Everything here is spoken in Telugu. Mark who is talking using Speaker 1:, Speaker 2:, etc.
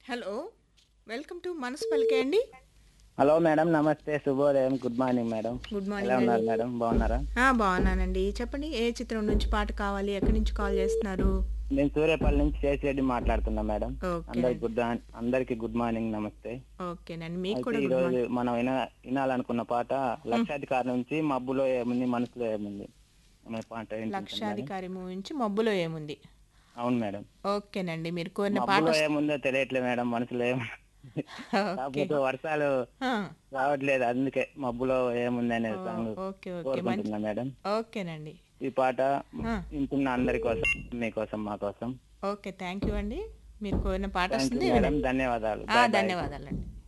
Speaker 1: హలో వెల్కమ్ టు మనసు పలికే అండి
Speaker 2: హలో మేడం నమస్తే శుభోదయం గుడ్ మార్నింగ్ మేడం
Speaker 1: గుడ్
Speaker 2: ఎలా
Speaker 1: మార్నింగ్
Speaker 2: ఉన్నారు
Speaker 1: అండి
Speaker 2: మేడం బాగున్నారా
Speaker 1: ఆ, బాగున్నానండి చెప్పండి ఏ చిత్రం నుంచి పాట కావాలి ఎక్కడి నుంచి కాల్ చేస్తున్నారు
Speaker 2: నేను సూర్యపల్లి నుంచి శేషిరెడ్డి మాట్లాడుతున్నా మేడం
Speaker 1: ఓకే
Speaker 2: అందరికి గుడ్ అందరికి గుడ్ మార్నింగ్ నమస్తే
Speaker 1: ఓకేనండి మీకు
Speaker 2: అయితే
Speaker 1: కూడా
Speaker 2: ఈ
Speaker 1: గుడ్
Speaker 2: రోజు
Speaker 1: మార్నింగ్
Speaker 2: మనం విన వినాలనుకున్న పాట లక్షాధికారి నుంచి మబ్బులో ఏముంది మనసులో ఏముంది అనే పాట వినిపించండి మేడం.
Speaker 1: లక్షాధికారి మూవీ నుంచి మబ్బులో ఏముంది
Speaker 2: అవును మేడం
Speaker 1: ఓకేనండి మీరు కోరిన పాట
Speaker 2: మబ్బులో ఏముందో తెలియట్లేదు మేడం మనసులో ఏముంది
Speaker 1: ఓకే
Speaker 2: కాకపోతే వర్షాలు
Speaker 1: ఆ,
Speaker 2: రావట్లేదు అందుకే మబ్బులో ఏముంది అనే
Speaker 1: ఓ,
Speaker 2: సాంగ్
Speaker 1: ఓకే ఓకే మంచి
Speaker 2: కోరుకుంటున్నా మేడం
Speaker 1: ఓకేనండి
Speaker 2: ఈ పాట
Speaker 1: ఆ,
Speaker 2: వింటున్న అందరి కోసం మీకోసం మా కోసం
Speaker 1: ఓకే థ్యాంక్ యూ అండి మీరు కోరిన పాట
Speaker 2: థ్యాంక్
Speaker 1: వస్తుంది
Speaker 2: యూ మేడం
Speaker 1: వినండి.
Speaker 2: ధన్యవాదాలు
Speaker 1: ఆ,
Speaker 2: Bye bye.
Speaker 1: ధన్యవాదాలండి